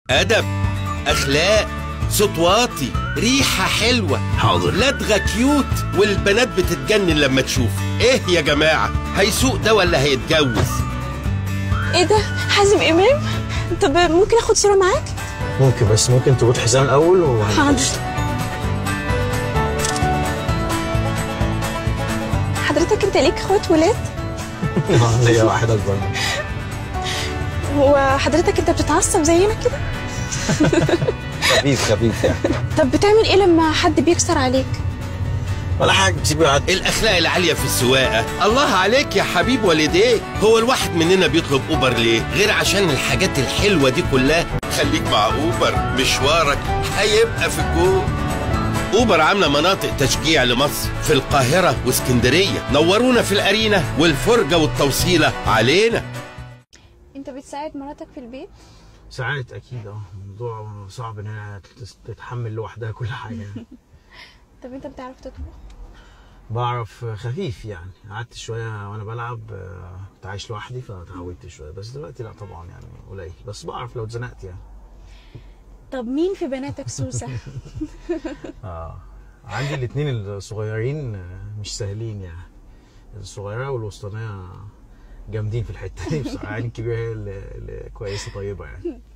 ادب اخلاق صوت واطي ريحه حلوه حاضر لدغه كيوت والبنات بتتجنن لما تشوف ايه يا جماعه هيسوق ده ولا هيتجوز ايه ده حازم امام طب ممكن اخد صوره معاك ممكن بس ممكن تربط حزام الاول و حاضر حضرتك انت ليك اخوات ولاد آه، ليا واحد اكبر مني. هو حضرتك انت بتتعصب زينا كده خفيف خفيف يعني طب بتعمل ايه لما حد بيكسر عليك ولا حاجه بسيبه يعدي الاخلاق العاليه في السواقه الله عليك يا حبيب والديك هو الواحد مننا بيطلب اوبر ليه غير عشان الحاجات الحلوه دي كلها خليك مع اوبر مشوارك هيبقى في الجو اوبر عامله مناطق تشجيع لمصر في القاهره واسكندريه نورونا في الارينا والفرجه والتوصيله علينا انت بتساعد مراتك في البيت ساعات اكيد اه الموضوع صعب ان هي تت- تتحمل لوحدها كل حاجه يعني طب انت بتعرف تطبخ بعرف خفيف يعني قعدت شويه وانا بلعب آه، كنت عايش لوحدي فتعودت شويه بس دلوقتي لا طبعا يعني قليل بس بعرف لو اتزنقت يعني طب مين في بناتك سوسه اه عندي الاثنين الصغيرين آه، مش سهلين يعني الصغيره والوسطانيه جامدين في الحته دي بصراحه يعني الكبيره هي اللي اللي كويسه طيبه يعني